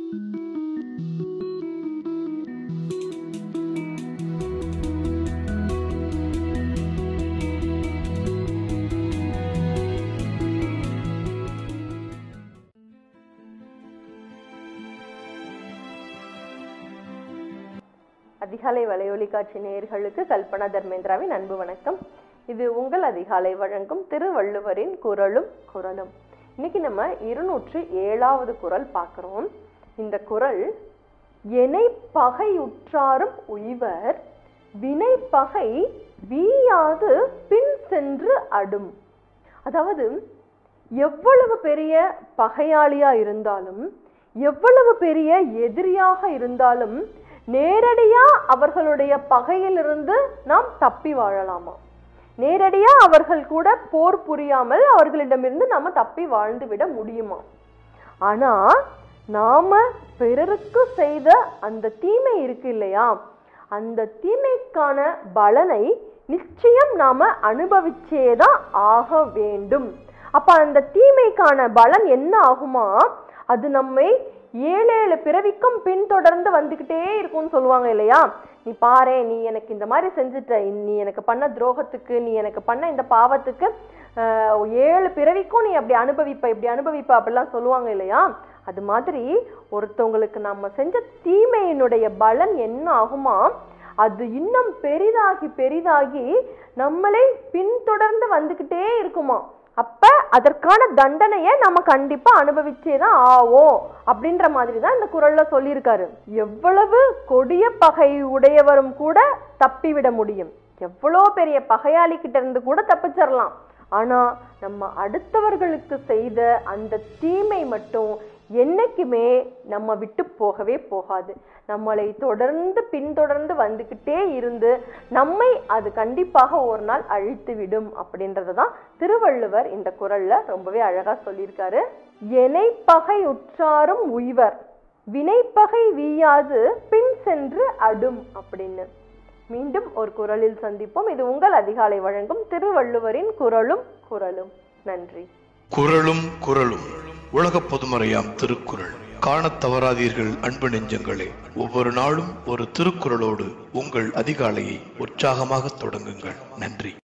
அதிகாலை வலையொலி காட்சி நேயர்களுக்கு கல்பனா தர்மேந்திராவின் அன்பு வணக்கம் இது உங்கள் அதிகாலை வழங்கும் திருவள்ளுவரின் குரலும் குரலும் இன்னைக்கு நம்ம இருநூற்று ஏழாவது குரல் பார்க்கிறோம் இந்த குரல் எனை பகையுற்றாரும் உய்வர் வினை பகை வீயாது பின் சென்று அடும் அதாவது எவ்வளவு பெரிய பகையாளியா இருந்தாலும் எவ்வளவு பெரிய எதிரியாக இருந்தாலும் நேரடியா அவர்களுடைய பகையிலிருந்து நாம் தப்பி வாழலாமா நேரடியா அவர்கள் கூட போர் புரியாமல் அவர்களிடமிருந்து நாம தப்பி வாழ்ந்து விட முடியுமா ஆனா நாம பிறருக்கு செய்த அந்த தீமை இருக்கு இல்லையா அந்த தீமைக்கான பலனை நிச்சயம் நாம அனுபவிச்சேதான் ஆக வேண்டும் அப்ப அந்த தீமைக்கான பலன் என்ன ஆகுமா அது நம்மை ஏழேழு பிறவிக்கும் பின்தொடர்ந்து வந்துகிட்டே இருக்கும்னு சொல்லுவாங்க இல்லையா நீ பாரே நீ எனக்கு இந்த மாதிரி செஞ்சுட்ட நீ எனக்கு பண்ண துரோகத்துக்கு நீ எனக்கு பண்ண இந்த பாவத்துக்கு ஆஹ், ஏழு பிறவிக்கும் நீ அப்படி அனுபவிப்ப இப்படி அனுபவிப்ப அப்படிலாம் சொல்லுவாங்க இல்லையா அது மாதிரி ஒருத்தவங்களுக்கு நம்ம செஞ்ச தீமையினுடைய பலன் என்ன ஆகுமா அது இன்னும் பெரிதாகி பெரிதாகி நம்மளை பின்தொடர்ந்து வந்துகிட்டே இருக்குமா அப்ப அதற்கான தண்டனையை நம்ம கண்டிப்பா அனுபவிச்சே தான் ஆவோம் அப்படின்ற மாதிரி தான் இந்த குரல்ல சொல்லியிருக்காரு எவ்வளவு கொடிய பகை உடையவரும் கூட தப்பிவிட முடியும் எவ்வளோ பெரிய பகையாளி கிட்ட இருந்து கூட தப்பிச்சிடலாம் ஆனா நம்ம அடுத்தவர்களுக்கு செய்த அந்த தீமை மட்டும் என்னைக்குமே நம்ம விட்டு போகவே போகாது நம்மளை தொடர்ந்து பின்தொடர்ந்து வந்துக்கிட்டே இருந்து நம்மை அது கண்டிப்பாக ஒரு நாள் அழித்து விடும் அப்படின்றத தான் திருவள்ளுவர் இந்த குரல்ல ரொம்பவே அழகா சொல்லியிருக்காரு எனை பகை உற்றாரும் உய்வர் வினைப்பகை வீயாது பின் சென்று அடும் அப்படின்னு மீண்டும் ஒரு குரலில் சந்திப்போம் இது உங்கள் அதிகாலை வழங்கும் திருவள்ளுவரின் குரலும் குரலும் நன்றி குரலும் குரலும் உலகப் பொதுமறையாம் திருக்குறள் காணத் தவறாதீர்கள் அன்பு நெஞ்சங்களே ஒவ்வொரு நாளும் ஒரு திருக்குறளோடு உங்கள் அதிகாலையை உற்சாகமாக தொடங்குங்கள் நன்றி